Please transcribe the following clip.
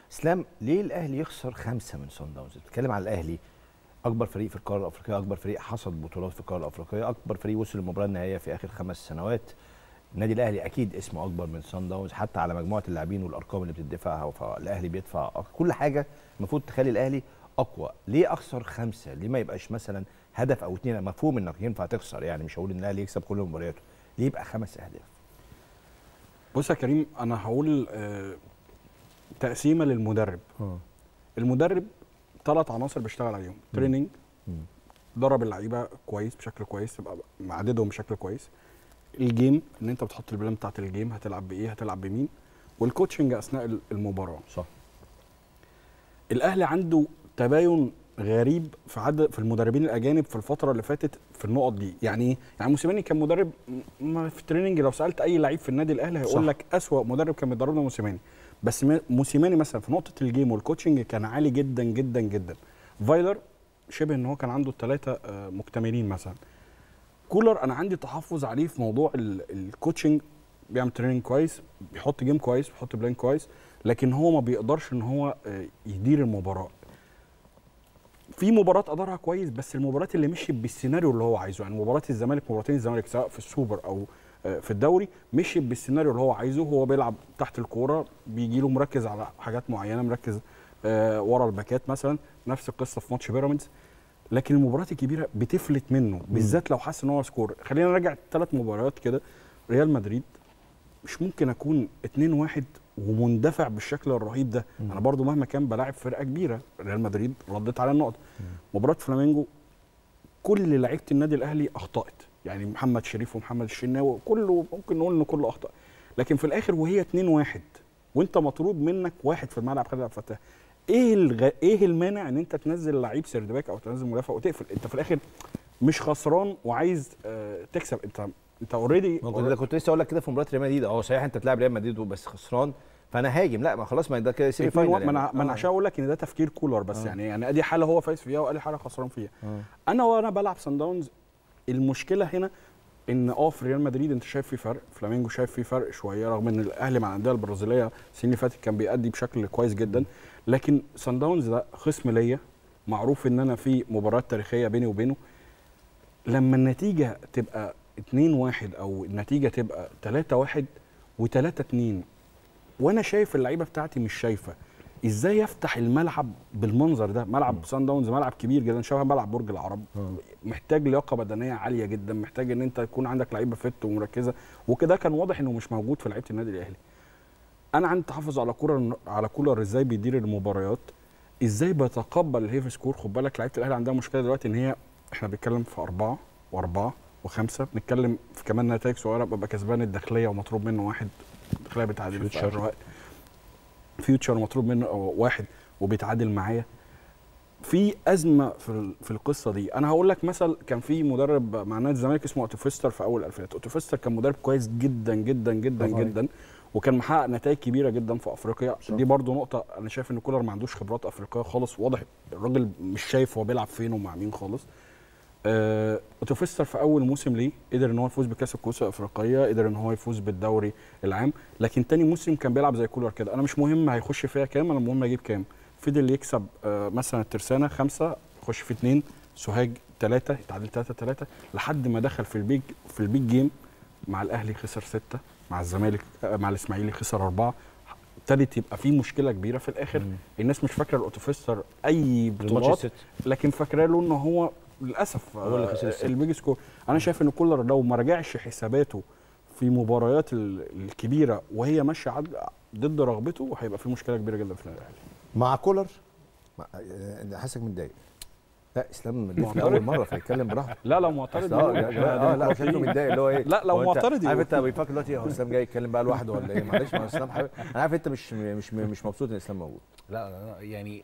اسلام ليه الاهلي يخسر خمسه من صن داونز بتتكلم على الاهلي اكبر فريق في القاره الافريقيه اكبر فريق حصد بطولات في القاره الافريقيه اكبر فريق وصل للمباراه النهائيه في اخر خمس سنوات النادي الاهلي اكيد اسمه اكبر من صن داونز حتى على مجموعه اللاعبين والارقام اللي بتدفعها فالاهلي بيدفع أك- كل حاجه المفروض تخلي الاهلي اقوى ليه اخسر خمسه ليه ما يبقاش مثلا هدف او اتنين مفهوم انك ينفع تخسر يعني مش هقول ان الاهلي يكسب كل مبارياته ليه يبقى خمس اهداف بص يا كريم انا هقول آه، تقسيمه للمدرب المدرب ثلاث عناصر بيشتغل عليهم تريننج مم. درب اللعيبه كويس بشكل كويس تبقى معددهم بشكل كويس الجيم ان انت بتحط البلان بتاعت الجيم هتلعب بايه هتلعب بمين والكوتشنج اثناء المباراه صح الاهلي عنده تباين غريب في عدد في المدربين الاجانب في الفتره اللي فاتت في النقط دي يعني ايه يعني موسيماني كان مدرب م- ما في التريننج لو سالت اي لعيب في النادي الاهلي صح. هيقول لك اسوا مدرب كان بيدربنا موسيماني بس م- موسيماني مثلا في نقطه الجيم والكوتشنج كان عالي جدا جدا جدا فايلر شبه ان هو كان عنده الثلاثه مكتملين مثلا كولر انا عندي تحفظ عليه في موضوع ال- الكوتشنج بيعمل تريننج كويس بيحط جيم كويس بيحط بلان كويس لكن هو ما بيقدرش ان هو آه، يدير المباراه في مباراه ادارها كويس بس المباريات اللي مشيت بالسيناريو اللي هو عايزه يعني مباراه الزمالك مباراتين الزمالك سواء في السوبر او آه، في الدوري مشيت بالسيناريو اللي هو عايزه هو بيلعب تحت الكوره بيجي له مركز على حاجات معينه مركز آه، ورا الباكات مثلا نفس القصه في ماتش بيراميدز لكن المباريات الكبيره بتفلت منه بالذات لو حس ان هو سكور خلينا نراجع ثلاث مباريات كده ريال مدريد مش ممكن اكون 2-1 ومندفع بالشكل الرهيب ده مم. انا برضو مهما كان بلاعب فرقه كبيره ريال مدريد ردت على النقط مباراه فلامينجو كل لعيبه النادي الاهلي اخطات يعني محمد شريف ومحمد الشناوي كله ممكن نقول ان كله اخطا لكن في الاخر وهي 2-1 وانت مطرود منك واحد في الملعب خالد عبد الفتاح ايه الغ... ايه المانع ان انت تنزل لعيب سيرد باك او تنزل مدافع وتقفل انت في الاخر مش خسران وعايز آه تكسب انت انت اوريدي ما كنت كنت لسه اقول لك كده في مباراه ريال مدريد اه صحيح انت تلعب ريال مدريد بس خسران فانا هاجم لا ما خلاص ما ده كده سيمي اتنين فاينل و- ما انا يعني. ما انا آه. عشان اقول لك ان ده تفكير كولر بس آه. يعني يعني ادي حاله هو فايز فيها وادي حاله خسران فيها آه. انا وانا بلعب سان داونز المشكله هنا ان اه في ريال مدريد انت شايف في فرق فلامينجو شايف في فرق شويه رغم ان الاهلي مع الانديه البرازيليه السنين اللي فاتت كان بيأدي بشكل كويس جدا لكن سان داونز ده خصم ليا معروف ان انا في مباريات تاريخيه بيني وبينه لما النتيجه تبقى 2-1 او النتيجه تبقى 3-1 و3-2 وانا شايف اللعيبه بتاعتي مش شايفه ازاي افتح الملعب بالمنظر ده ملعب سان داونز ملعب كبير جدا شبه ملعب برج العرب محتاج لياقه بدنيه عاليه جدا محتاج ان انت يكون عندك لعيبه فت ومركزه وكده كان واضح انه مش موجود في لعيبه النادي الاهلي انا عندي تحفظ على كولر على كولر ازاي بيدير المباريات ازاي بيتقبل الهيفي سكور خد بالك لعيبه الاهلي عندها مشكله دلوقتي ان هي احنا بنتكلم في اربعه واربعه وخمسه بنتكلم في كمان نتائج صغيره ببقى كسبان الداخليه ومطلوب منه واحد الداخليه بتعادل في فيوتشر. آخر وقت. فيوتشر مطلوب منه واحد وبيتعادل معايا في ازمه في ال- في القصه دي انا هقول لك مثل كان في مدرب مع نادي الزمالك اسمه اوتو فيستر في اول الالفينات اوتو فيستر كان مدرب كويس جدا جدا جدا برافو عليك. جدا وكان محقق نتائج كبيره جدا في افريقيا صح. دي برضو نقطه انا شايف ان كولر ما عندوش خبرات افريقيه خالص واضح الراجل مش شايف هو بيلعب فين ومع مين خالص آه، اوتو فيستر في اول موسم ليه قدر ان هو يفوز بكاس الكؤوس الافريقيه قدر ان هو يفوز بالدوري العام لكن تاني موسم كان بيلعب زي كولر كده انا مش مهم هيخش فيها كام انا المهم اجيب كام فضل يكسب آه، مثلا الترسانه خمسه يخش في اثنين سوهاج ثلاثه يتعادل ثلاثه ثلاثه لحد ما دخل في البيج في البيج جيم مع الاهلي خسر سته مع الزمالك آه، مع الاسماعيلي خسر اربعه ابتدت يبقى في مشكله كبيره في الاخر مم. الناس مش فاكره الاوتوفيستر اي الماتش بطولات الست لكن فاكره له ان هو للاسف هو اللي آه، خسر الست. البيج سكور انا شايف ان كولر لو ما راجعش حساباته في مباريات ال- الكبيره وهي ماشيه عد- ضد رغبته هيبقى في مشكله كبيره جدا في النادي الاهلي مع كولر مع- آه، أنا حاسك متضايق لا اسلام متضايق في معترض. اول مره فيتكلم براحته لا لو معترض اه يبقى- لا لا, آه لا يبقى شكله في- متضايق اللي هو ايه لا، لو هو أنت معترض عارف يبقى- انت بيفكر دلوقتي هو اسلام جاي يتكلم بقى لوحده ولا ايه معلش ما هو اسلام حبيبي انا عارف انت مش مش مش مبسوط ان اسلام موجود لا لا لا، يعني